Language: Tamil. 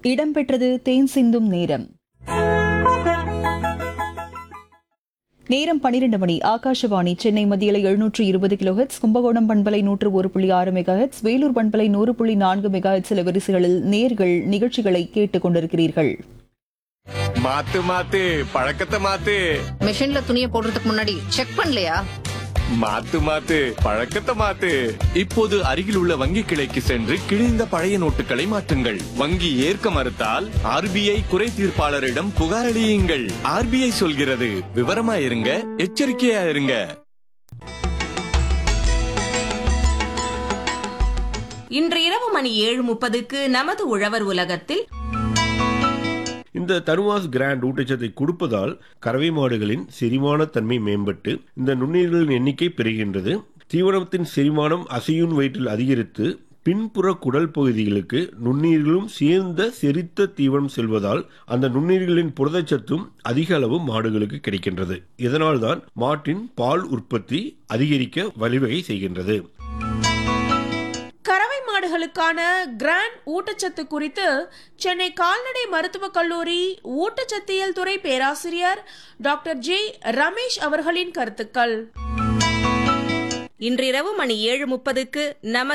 இடம்பெற்றது தேன் சிந்தும் நேரம் நேரம் பனிரெண்டு மணி ஆகாஷவாணி சென்னை மத்தியில எழுநூற்று இருபது கிலோஹெட்ஸ் கும்பகோணம் பண்பலை நூற்று ஒரு புள்ளி ஆறு மெகாஹெட்ஸ் வேலூர் பண்பலை நூறு புள்ளி நான்கு மெகாஹெட்ஸ் வரிசைகளில் நேர்கள் நிகழ்ச்சிகளை கேட்டுக் கொண்டிருக்கிறீர்கள் மாத்து மாத்து பழக்கத்தை மாத்து மிஷின்ல துணியை போடுறதுக்கு முன்னாடி செக் பண்ணலையா மாத்து மாத்து பழக்கத்தை மாத்து இப்போது அருகில் உள்ள வங்கி கிளைக்கு சென்று கிழிந்த பழைய நோட்டுகளை மாற்றுங்கள் வங்கி ஏற்க மறுத்தால் ஆர்பிஐ குறை தீர்ப்பாளரிடம் புகாரளியுங்கள் ஆர்பிஐ சொல்கிறது விவரமா இருங்க எச்சரிக்கையா இருங்க இன்று இரவு மணி ஏழு முப்பதுக்கு நமது உழவர் உலகத்தில் இந்த தருவாஸ் கிராண்ட் ஊட்டச்சத்தை கொடுப்பதால் கறவை மாடுகளின் செரிமான தன்மை மேம்பட்டு இந்த நுண்ணுயிர்களின் எண்ணிக்கை பெருகின்றது தீவனத்தின் செரிமானம் அசையும் வயிற்றில் அதிகரித்து பின்புற குடல் பகுதிகளுக்கு நுண்ணுயிர்களும் சேர்ந்த செரித்த தீவனம் செல்வதால் அந்த நுண்ணுயிர்களின் புரதச்சத்தும் அதிக அளவு மாடுகளுக்கு கிடைக்கின்றது இதனால்தான் மாட்டின் பால் உற்பத்தி அதிகரிக்க வழிவகை செய்கின்றது கறவை மாடுகளுக்கான கிராண்ட் ஊட்டச்சத்து குறித்து சென்னை கால்நடை மருத்துவக் கல்லூரி ஊட்டச்சத்தியல் துறை பேராசிரியர் டாக்டர் ஜே ரமேஷ் அவர்களின் கருத்துக்கள் இன்றிரவு மணி ஏழு முப்பதுக்கு நமது